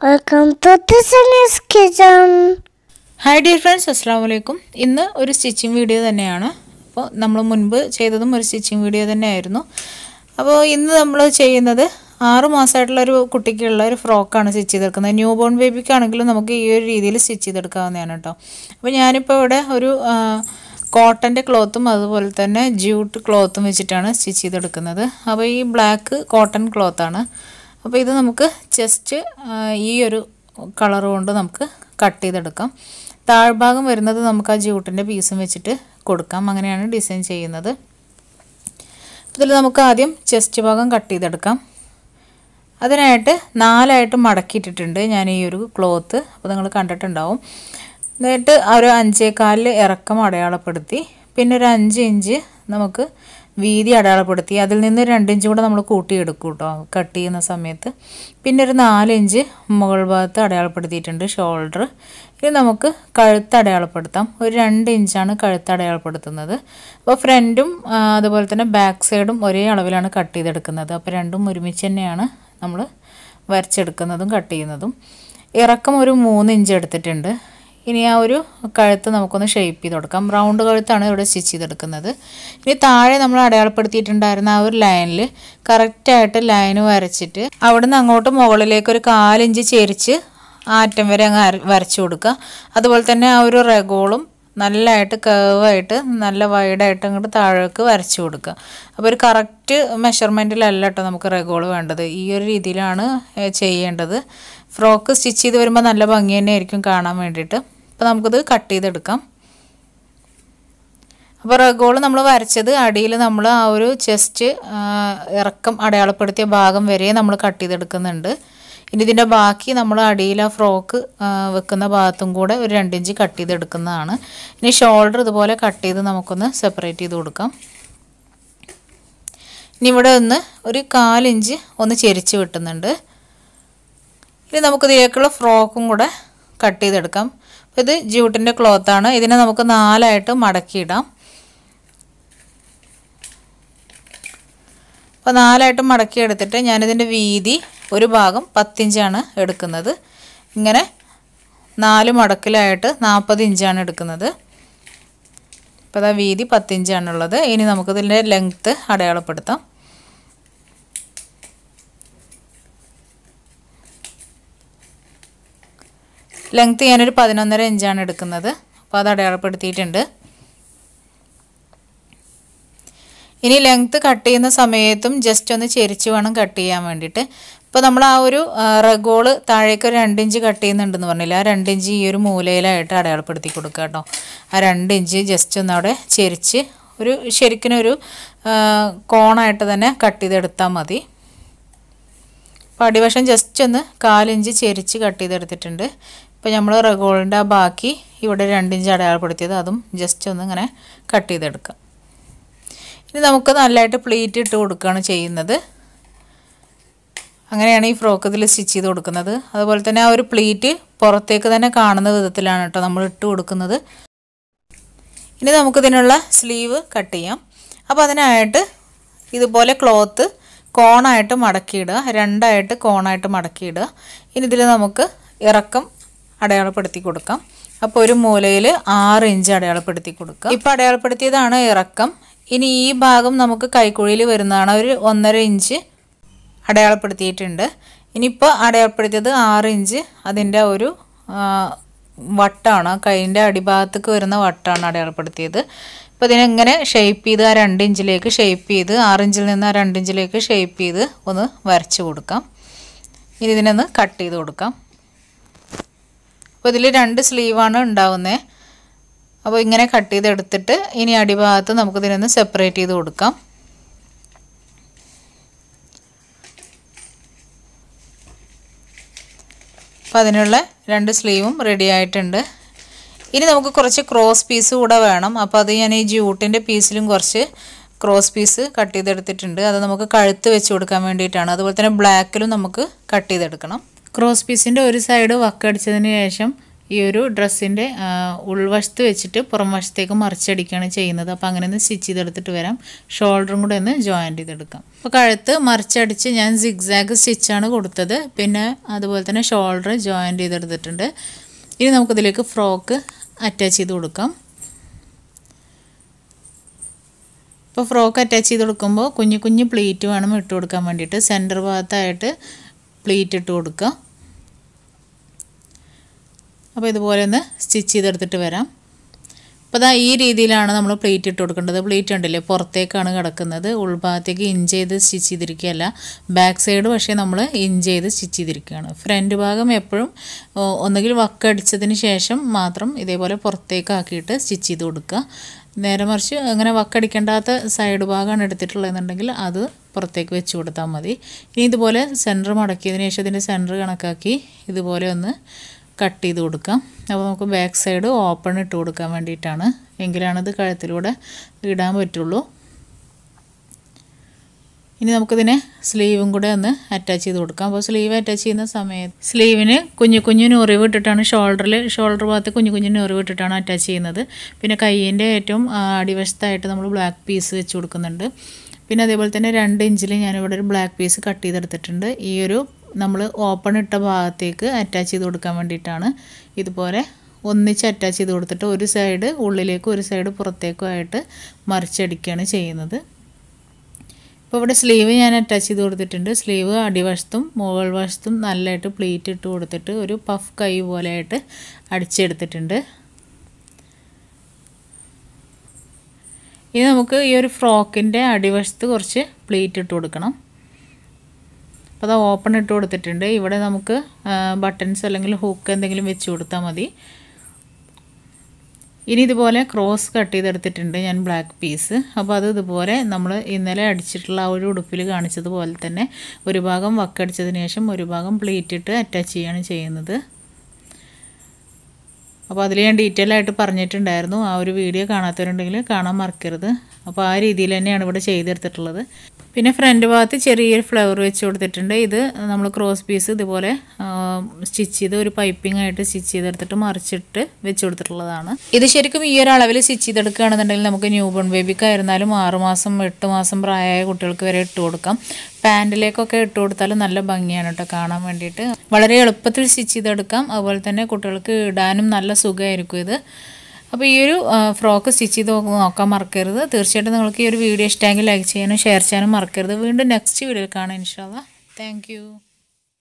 Welcome to Tiffany's Kitchen. Hi dear friends അസ്സാം വലൈക്കും ഇന്ന് ഒരു സ്റ്റിച്ചിങ് വീഡിയോ തന്നെയാണ് അപ്പോൾ നമ്മൾ മുൻപ് ചെയ്തതും ഒരു സ്റ്റിച്ചിങ് വീഡിയോ തന്നെയായിരുന്നു അപ്പോൾ ഇന്ന് നമ്മൾ ചെയ്യുന്നത് ആറ് മാസമായിട്ടുള്ള ഒരു കുട്ടിക്കുള്ള ഒരു ഫ്രോക്കാണ് സ്റ്റിച്ച് ചെയ്തെടുക്കുന്നത് ന്യൂ ബോൺ ബേബിക്കാണെങ്കിലും നമുക്ക് ഈ ഒരു രീതിയിൽ സ്റ്റിച്ച് ചെയ്തെടുക്കാവുന്നതാണ് കേട്ടോ അപ്പോൾ ഞാനിപ്പോൾ ഇവിടെ ഒരു കോട്ടൻ്റെ ക്ലോത്തും അതുപോലെ തന്നെ ജ്യൂട്ട് ക്ലോത്തും വെച്ചിട്ടാണ് സ്റ്റിച്ച് ചെയ്തെടുക്കുന്നത് അപ്പോൾ ഈ ബ്ലാക്ക് കോട്ടൺ ക്ലോത്താണ് അപ്പോൾ ഇത് നമുക്ക് ജസ്റ്റ് ഈ ഒരു കളർ കൊണ്ട് നമുക്ക് കട്ട് ചെയ്തെടുക്കാം താഴ്ഭാഗം വരുന്നത് നമുക്ക് ആ ജ്യൂട്ടിൻ്റെ പീസും വെച്ചിട്ട് കൊടുക്കാം അങ്ങനെയാണ് ഡിസൈൻ ചെയ്യുന്നത് ഇതിൽ നമുക്ക് ആദ്യം ചെസ്റ്റ് ഭാഗം കട്ട് ചെയ്തെടുക്കാം അതിനായിട്ട് നാലായിട്ട് മടക്കിയിട്ടിട്ടുണ്ട് ഞാൻ ഈ ഒരു ക്ലോത്ത് അപ്പോൾ നിങ്ങൾ കണ്ടിട്ടുണ്ടാവും എന്നിട്ട് ആ ഒരു അഞ്ചേകാലിൽ ഇറക്കം അടയാളപ്പെടുത്തി പിന്നെ ഒരു അഞ്ച് ഇഞ്ച് നമുക്ക് വീതി അടയാളപ്പെടുത്തി അതിൽ നിന്ന് രണ്ട് ഇഞ്ച് കൂടെ നമ്മൾ കൂട്ടിയെടുക്കും കേട്ടോ കട്ട് ചെയ്യുന്ന സമയത്ത് പിന്നെ ഒരു നാല് ഇഞ്ച് മുകൾ ഭാഗത്ത് അടയാളപ്പെടുത്തിയിട്ടുണ്ട് ഷോൾഡർ ഇനി നമുക്ക് കഴുത്ത് അടയാളപ്പെടുത്താം ഒരു രണ്ട് ഇഞ്ചാണ് കഴുത്ത് അടയാളപ്പെടുത്തുന്നത് അപ്പോൾ ഫ്രണ്ടും ആ, അതുപോലെ തന്നെ ബാക്ക് സൈഡും ഒരേ അളവിലാണ് കട്ട് ചെയ്തെടുക്കുന്നത് അപ്പോൾ രണ്ടും ഒരുമിച്ച് തന്നെയാണ് നമ്മൾ വരച്ചെടുക്കുന്നതും കട്ട് ചെയ്യുന്നതും ഇറക്കം ഒരു മൂന്ന് ഇഞ്ച് എടുത്തിട്ടുണ്ട് ഇനി ആ ഒരു കഴുത്ത് നമുക്കൊന്ന് ഷേപ്പ് ചെയ്ത് കൊടുക്കാം റൗണ്ട് കഴുത്താണ് ഇവിടെ സ്റ്റിച്ച് ചെയ്തെടുക്കുന്നത് ഇനി താഴെ നമ്മൾ അടയാളപ്പെടുത്തിയിട്ടുണ്ടായിരുന്ന ആ ഒരു ലൈനിൽ കറക്റ്റായിട്ട് ലൈന് വരച്ചിട്ട് അവിടെ നിന്ന് അങ്ങോട്ട് മുകളിലേക്ക് ഒരു കാലിഞ്ച് ചെരിച്ച് ആറ്റം വരെ അങ്ങ് അര- വരച്ചു കൊടുക്കുക അതുപോലെ തന്നെ ആ ഒരു റെഗോളും നല്ലതായിട്ട് കേവായിട്ട് നല്ല വൈഡായിട്ട് അങ്ങോട്ട് താഴേക്ക് വരച്ചു കൊടുക്കുക അപ്പോൾ ഒരു കറക്റ്റ് മെഷർമെൻറ്റിലല്ല കേട്ടോ നമുക്ക് റെഗോൾ വേണ്ടത് ഈ ഒരു രീതിയിലാണ് ഏ, ചെയ്യേണ്ടത് ഫ്രോക്ക് സ്റ്റിച്ച് ചെയ്ത് വരുമ്പോൾ നല്ല ഭംഗി തന്നെ ആയിരിക്കും കാണാൻ വേണ്ടിയിട്ട് അപ്പോൾ നമുക്കിത് കട്ട് ചെയ്തെടുക്കാം അപ്പോൾ റഗോൾ നമ്മൾ വരച്ചത് അടിയിൽ നമ്മൾ ആ ഒരു ചെസ്റ്റ് ഇറക്കം അടയാളപ്പെടുത്തിയ ഭാഗം വരെ നമ്മൾ കട്ട് ചെയ്തെടുക്കുന്നുണ്ട് ഇനി ഇതിൻ്റെ ബാക്കി നമ്മൾ അടിയിൽ ആ ഫ്രോക്ക് ആ, വെക്കുന്ന ഭാഗത്തും കൂടെ ഒരു രണ്ട് ഇഞ്ച് കട്ട് ചെയ്തെടുക്കുന്നതാണ് ഇനി ഷോൾഡർ ഇതുപോലെ കട്ട് ചെയ്ത് നമുക്കൊന്ന് സെപ്പറേറ്റ് ചെയ്ത് കൊടുക്കാം ഇനി ഇവിടെ ഒന്ന് ഒരു കാലിഞ്ച് ഒന്ന് ചെരിച്ച് വെട്ടുന്നുണ്ട് ഇനി നമുക്ക് ഇതിലേക്കുള്ള ഫ്രോക്കും കൂടെ കട്ട് ചെയ്തെടുക്കാം അപ്പോൾ ഇത് ജ്യൂട്ടിൻ്റെ ക്ലോത്താണ് ഇതിനെ നമുക്ക് നാലായിട്ട് മടക്കിയിടാം അപ്പോൾ നാലായിട്ട് മടക്കി എടുത്തിട്ട് ഞാനിതിൻ്റെ വീതി ഒരു ഭാഗം പത്തിഞ്ചാണ് എടുക്കുന്നത് ഇങ്ങനെ നാല് മടക്കിലായിട്ട് നാൽപ്പത് ഇഞ്ചാണ് എടുക്കുന്നത് അപ്പോൾ അതാ വീതി പത്തിഞ്ചാണുള്ളത് ഇനി നമുക്കിതിൻ്റെ ലെങ്ത്ത് അടയാളപ്പെടുത്താം ലെങ്ത്ത് ഞാനൊരു പതിനൊന്നര ഇഞ്ചാണ് എടുക്കുന്നത് അപ്പോൾ അത് അടയാളപ്പെടുത്തിയിട്ടുണ്ട് ഇനി ലെങ്ത്ത് കട്ട് ചെയ്യുന്ന സമയത്തും ജസ്റ്റ് ഒന്ന് ചെരിച്ച് വേണം കട്ട് ചെയ്യാൻ വേണ്ടിയിട്ട് ഇപ്പോൾ നമ്മൾ ആ ഒരു റഗോള് താഴേക്ക് ഒരു രണ്ട് ഇഞ്ച് കട്ട് ചെയ്യുന്നുണ്ടെന്ന് പറഞ്ഞില്ല ആ രണ്ട് ഇഞ്ച് ഈ ഒരു മൂലയിലായിട്ട് അടയാളപ്പെടുത്തി കൊടുക്കുക കേട്ടോ ആ രണ്ട് ഇഞ്ച് ജസ്റ്റ് ഒന്ന് അവിടെ ചെരിച്ച് ഒരു ശരിക്കും ഒരു ആ, കോണായിട്ട് തന്നെ കട്ട് ചെയ്തെടുത്താൽ മതി അപ്പോൾ അടിവശം ജസ്റ്റ് ഒന്ന് കാലിഞ്ച് ചെരിച്ച് കട്ട് ചെയ്തെടുത്തിട്ടുണ്ട് ഇപ്പോൾ നമ്മൾ റഗോളിൻ്റെ ആ ബാക്കി ഇവിടെ രണ്ട് ഇഞ്ച് അടയാളപ്പെടുത്തിയത് അതും ജസ്റ്റ് ഒന്ന് ഇങ്ങനെ കട്ട് ചെയ്തെടുക്കാം ഇനി നമുക്ക് നല്ലതായിട്ട് പ്ലീറ്റ് ഇട്ട് കൊടുക്കുകയാണ് ചെയ്യുന്നത് അങ്ങനെയാണ് ഈ ഫ്രോക്ക് ഇതിൽ സ്റ്റിച്ച് ചെയ്ത് കൊടുക്കുന്നത് അതുപോലെ തന്നെ ആ ഒരു പ്ലീറ്റ് പുറത്തേക്ക് തന്നെ കാണുന്ന വിധത്തിലാണ് കേട്ടോ നമ്മൾ ഇട്ട് കൊടുക്കുന്നത് ഇനി നമുക്കിതിനുള്ള സ്ലീവ് കട്ട് ചെയ്യാം അപ്പോൾ അതിനായിട്ട് ഇതുപോലെ ക്ലോത്ത് കോണായിട്ട് മടക്കിയിടുക രണ്ടായിട്ട് കോണായിട്ട് മടക്കിയിടുക ഇനി ഇതിൽ നമുക്ക് ഇറക്കം അടയാളപ്പെടുത്തി കൊടുക്കാം അപ്പോൾ ഒരു മൂലയിൽ ആറ് ഇഞ്ച് അടയാളപ്പെടുത്തി കൊടുക്കുക ഇപ്പോൾ അടയാളപ്പെടുത്തിയതാണ് ഇറക്കം ഇനി ഈ ഭാഗം നമുക്ക് കൈക്കുഴിയിൽ വരുന്നതാണ് ഒരു ഒന്നര ഇഞ്ച് അടയാളപ്പെടുത്തിയിട്ടുണ്ട് ഇനിയിപ്പോൾ അടയാളപ്പെടുത്തിയത് ആറ് ഇഞ്ച് അതിൻ്റെ ഒരു ആ, വട്ടാണ് കൈൻ്റെ അടിഭാഗത്തേക്ക് വരുന്ന വട്ടാണ് അടയാളപ്പെടുത്തിയത് അപ്പോൾ ഇതിനെങ്ങനെ ഷേപ്പ് ചെയ്ത് ആ രണ്ട് ഇഞ്ചിലേക്ക് ഷേപ്പ് ചെയ്ത് ആറ് ഇഞ്ചിൽ നിന്ന് ആ രണ്ട് ഇഞ്ചിലേക്ക് ഷേപ്പ് ചെയ്ത് ഒന്ന് വരച്ച് കൊടുക്കാം ഇനി ഇതിനൊന്ന് കട്ട് ചെയ്ത് കൊടുക്കാം അപ്പോൾ ഇതിൽ രണ്ട് സ്ലീവാണ് ഉണ്ടാവുന്നത് അപ്പോൾ ഇങ്ങനെ കട്ട് ചെയ്തെടുത്തിട്ട് ഇനി അടിഭാഗത്ത് നമുക്കിതിനൊന്ന് സെപ്പറേറ്റ് ചെയ്ത് കൊടുക്കാം അപ്പോൾ അതിനുള്ള രണ്ട് സ്ലീവും റെഡി ആയിട്ടുണ്ട് ഇനി നമുക്ക് കുറച്ച് ക്രോസ് പീസ് കൂടെ വേണം അപ്പോൾ അത് ഞാൻ ഈ ജ്യൂട്ടിൻ്റെ പീസിലും കുറച്ച് ക്രോസ് പീസ് കട്ട് ചെയ്തെടുത്തിട്ടുണ്ട് അത് നമുക്ക് കഴുത്ത് വെച്ച് കൊടുക്കാൻ വേണ്ടിയിട്ടാണ് അതുപോലെ തന്നെ ബ്ലാക്കിലും നമുക്ക് കട്ട് ചെയ്തെടുക്കണം ക്രോസ് പീസിൻ്റെ ഒരു സൈഡ് വക്കടിച്ചതിന് ശേഷം ഈ ഒരു ഡ്രസ്സിൻ്റെ ഉൾവശത്ത് വെച്ചിട്ട് പുറം വശത്തേക്ക് മറിച്ചടിക്കുകയാണ് ചെയ്യുന്നത് അപ്പോൾ അങ്ങനെ ഒന്ന് സ്റ്റിച്ച് ചെയ്തെടുത്തിട്ട് വരാം ഷോൾഡറും കൂടെ ഒന്ന് ജോയിൻ ചെയ്തെടുക്കാം അപ്പോൾ കഴുത്ത് മറിച്ചടിച്ച് ഞാൻ സിഗ്സാഗ് സ്റ്റിച്ചാണ് കൊടുത്തത് പിന്നെ അതുപോലെ തന്നെ ഷോൾഡർ ജോയിൻ ചെയ്തെടുത്തിട്ടുണ്ട് ഇനി നമുക്കിതിലേക്ക് ഫ്രോക്ക് അറ്റാച്ച് ചെയ്ത് കൊടുക്കാം ഇപ്പോൾ ഫ്രോക്ക് അറ്റാച്ച് ചെയ്ത് കൊടുക്കുമ്പോൾ കുഞ്ഞു കുഞ്ഞു പ്ലീറ്റ് വേണം ഇട്ട് കൊടുക്കാൻ വേണ്ടിയിട്ട് സെൻറ്റർ ഭാഗത്തായിട്ട് പ്ലീറ്റ് ഇട്ട് കൊടുക്കുക അപ്പോൾ ഇതുപോലെ ഒന്ന് സ്റ്റിച്ച് ചെയ്തെടുത്തിട്ട് വരാം അപ്പോൾ അതാ ഈ രീതിയിലാണ് നമ്മൾ പ്ലേറ്റ് ഇട്ട് കൊടുക്കേണ്ടത് പ്ലേറ്റ് ഉണ്ടല്ലേ പുറത്തേക്കാണ് കിടക്കുന്നത് ഉൾഭാഗത്തേക്ക് ഇൻ ചെയ്ത് സ്റ്റിച്ച് ചെയ്തിരിക്കുകയല്ല ബാക്ക് സൈഡ് പക്ഷേ നമ്മൾ ഇൻ ചെയ്ത് സ്റ്റിച്ച് ചെയ്തിരിക്കുകയാണ് ഫ്രണ്ട് ഭാഗം എപ്പോഴും ഓ, ഒന്നുകിൽ വക്കടിച്ചതിന് ശേഷം മാത്രം ഇതേപോലെ പുറത്തേക്കാക്കിയിട്ട് സ്റ്റിച്ച് ചെയ്ത് കൊടുക്കുക നേരെ മറിച്ച് അങ്ങനെ വക്കടിക്കേണ്ടാത്ത സൈഡ് ഭാഗമാണ് എടുത്തിട്ടുള്ളതെന്നുണ്ടെങ്കിൽ അത് പുറത്തേക്ക് വെച്ച് കൊടുത്താൽ മതി ഇനി ഇതുപോലെ സെൻറ്റർ മടക്കിയതിന് ശേഷം ഇതിൻ്റെ സെൻറ്റർ കണക്കാക്കി ഇതുപോലെ ഒന്ന് കട്ട് ചെയ്ത് കൊടുക്കാം അപ്പോൾ നമുക്ക് ബാക്ക് സൈഡ് ഓപ്പൺ ഇട്ട് കൊടുക്കാൻ വേണ്ടിയിട്ടാണ് എങ്കിലാണ് ഇത് കഴുത്തിലൂടെ ഇടാൻ പറ്റുള്ളൂ ഇനി നമുക്കിതിനെ സ്ലീവും കൂടെ ഒന്ന് അറ്റാച്ച് ചെയ്ത് കൊടുക്കാം അപ്പോൾ സ്ലീവ് അറ്റാച്ച് ചെയ്യുന്ന സമയത്ത് സ്ലീവിന് കുഞ്ഞു കുഞ്ഞു നുറിവ് ഇട്ടിട്ടാണ് ഷോൾഡറിൽ ഷോൾഡർ ഭാഗത്ത് കുഞ്ഞു കുഞ്ഞു നുറിവ് ഇട്ടിട്ടാണ് അറ്റാച്ച് ചെയ്യുന്നത് പിന്നെ കയ്യിൻ്റെ ഏറ്റവും ആ, അടിവശത്തായിട്ട് നമ്മൾ ബ്ലാക്ക് പീസ് വെച്ച് കൊടുക്കുന്നുണ്ട് പിന്നെ അതേപോലെ തന്നെ രണ്ട് ഇഞ്ചിൽ ഞാനിവിടെ ഒരു ബ്ലാക്ക് പീസ് കട്ട് ചെയ്തെടുത്തിട്ടുണ്ട് ഈ ഒരു നമ്മൾ ഓപ്പൺ ഇട്ട ഭാഗത്തേക്ക് അറ്റാച്ച് ചെയ്ത് കൊടുക്കാൻ വേണ്ടിയിട്ടാണ് ഇതുപോലെ ഒന്നിച്ച് അറ്റാച്ച് ചെയ്ത് കൊടുത്തിട്ട് ഒരു സൈഡ് ഉള്ളിലേക്കും ഒരു സൈഡ് പുറത്തേക്കും ആയിട്ട് മറിച്ചടിക്കുകയാണ് ചെയ്യുന്നത് ഇപ്പോൾ ഇവിടെ സ്ലീവ് ഞാൻ അറ്റാച്ച് ചെയ്ത് കൊടുത്തിട്ടുണ്ട് സ്ലീവ് അടിവശത്തും മുകൾ വശത്തും നല്ലതായിട്ട് പ്ലീറ്റ് ഇട്ട് കൊടുത്തിട്ട് ഒരു പഫ് കൈ പോലെയായിട്ട് അടിച്ചെടുത്തിട്ടുണ്ട് ഇനി നമുക്ക് ഈ ഒരു ഫ്രോക്കിൻ്റെ അടിവശത്ത് കുറച്ച് പ്ലീറ്റ് ഇട്ട് കൊടുക്കണം അപ്പോൾ അത് ഓപ്പൺ ഇട്ട് കൊടുത്തിട്ടുണ്ട് ഇവിടെ നമുക്ക് ബട്ടൺസ് അല്ലെങ്കിൽ ഹുക്ക് എന്തെങ്കിലും വെച്ച് കൊടുത്താൽ മതി ഇനി ഇതുപോലെ ക്രോസ് കട്ട് ചെയ്തെടുത്തിട്ടുണ്ട് ഞാൻ ബ്ലാക്ക് പീസ് അപ്പോൾ അത് ഇതുപോലെ നമ്മൾ ഇന്നലെ അടിച്ചിട്ടുള്ള ആ ഒരു ഉടുപ്പിൽ കാണിച്ചതുപോലെ തന്നെ ഒരു ഭാഗം വക്കടിച്ചതിന് ശേഷം ഒരു ഭാഗം പ്ലീറ്റ് ഇട്ട് അറ്റാച്ച് ചെയ്യാണ് ചെയ്യുന്നത് അപ്പോൾ അതിൽ ഞാൻ ഡീറ്റെയിൽ ആയിട്ട് പറഞ്ഞിട്ടുണ്ടായിരുന്നു ആ ഒരു വീഡിയോ കാണാത്തവരുണ്ടെങ്കിൽ കാണാൻ മറക്കരുത് അപ്പോൾ ആ രീതിയിൽ തന്നെയാണ് ഇവിടെ ചെയ്തെടുത്തിട്ടുള്ളത് പിന്നെ ഫ്രണ്ട് ഭാഗത്ത് ചെറിയൊരു ഫ്ലവർ വെച്ച് കൊടുത്തിട്ടുണ്ട് ഇത് നമ്മൾ ക്രോസ് പീസ് ഇതുപോലെ സ്റ്റിച്ച് ചെയ്ത് ഒരു പൈപ്പിംഗ് ആയിട്ട് സ്റ്റിച്ച് ചെയ്തെടുത്തിട്ട് മറിച്ചിട്ട് വെച്ച് കൊടുത്തിട്ടുള്ളതാണ് ഇത് ശരിക്കും ഈ ഒരു അളവിൽ സ്റ്റിച്ച് ചെയ്തെടുക്കുകയാണെന്നുണ്ടെങ്കിൽ നമുക്ക് ന്യൂ ബോൺ ബേബിക്കായിരുന്നാലും ആറുമാസം എട്ട് മാസം പ്രായമായ കുട്ടികൾക്ക് വരെ ഇട്ട് കൊടുക്കാം പാൻറ്റിലേക്കൊക്കെ ഇട്ട് കൊടുത്താലും നല്ല ഭംഗിയാണ് കേട്ടോ കാണാൻ വേണ്ടിയിട്ട് വളരെ എളുപ്പത്തിൽ സ്റ്റിച്ച് ചെയ്തെടുക്കാം അതുപോലെ തന്നെ കുട്ടികൾക്ക് ഇടാനും നല്ല സുഖമായിരിക്കും ഇത് അപ്പോൾ ഈ ഒരു ആ, ഫ്രോക്ക് സ്റ്റിച്ച് ചെയ്ത് നോക്ക- നോക്കാൻ മറക്കരുത് തീർച്ചയായിട്ടും നിങ്ങൾക്ക് ഈ ഒരു വീഡിയോ ഇഷ്ടമെങ്കിൽ ലൈക്ക് ചെയ്യാനും ഷെയർ ചെയ്യാനും മറക്കരുത് വീണ്ടും നെക്സ്റ്റ് വീഡിയോയിൽ കാണാം ഇൻഷാല്ല താങ്ക് യു